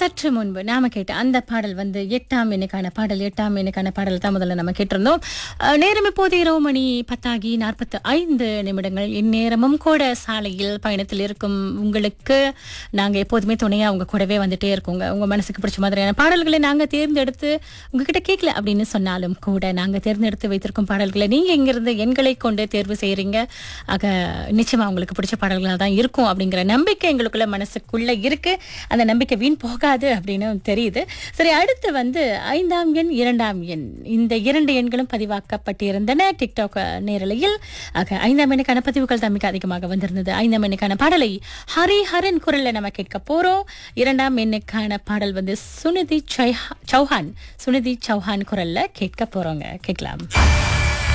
சற்று முன்பு நாம கேட்ட அந்த பாடல் வந்து எட்டாம் எண்ணுக்கான பாடல் எட்டாம் எண்ணுக்கான பாடல் தான் முதல்ல நம்ம கேட்டிருந்தோம் அஹ், நேரம் இப்போது இரவு மணி பத்தாகி நாற்பத்து ஐந்து நிமிடங்கள் இந்நேரமும் கூட சாலையில் பயணத்தில் இருக்கும் உங்களுக்கு நாங்க எப்போதுமே துணையா உங்க கூடவே வந்துட்டே இருக்கோங்க உங்க மனசுக்கு பிடிச்ச மாதிரியான பாடல்களை நாங்க தேர்ந்தெடுத்து உங்ககிட்ட கேட்கல அப்படின்னு சொன்னாலும் கூட நாங்க தேர்ந்தெடுத்து வைத்திருக்கும் பாடல்களை நீங்க இங்கிருந்து எண்களை கொண்டு தேர்வு செய்யறீங்க ஆக நிச்சயமா உங்களுக்கு பிடிச்ச பாடல்களாக தான் இருக்கும் அப்படிங்கிற நம்பிக்கை எங்களுக்குள்ள மனசுக்குள்ள இருக்கு அந்த நம்பிக்கை வீண் போகாது அப்படின்னு தெரியுது சரி அடுத்து வந்து ஐந்தாம் எண் இரண்டாம் எண் இந்த இரண்டு எண்களும் பதிவாக்கப்பட்டிருந்தன டிக்டாக் நேரலையில் ஆக ஐந்தாம் எண்ணுக்கான பதிவுகள் தான் மிக அதிகமாக வந்திருந்தது ஐந்தாம் எண்ணுக்கான பாடலை ஹரி ஹரன் குரல்ல நம்ம கேட்க போறோம் இரண்டாம் எண்ணுக்கான பாடல் வந்து சுனிதி சைஹா- சௌஹான் சுனிதி சௌஹான் குரல்ல கேட்க போறோங்க கேட்கலாம்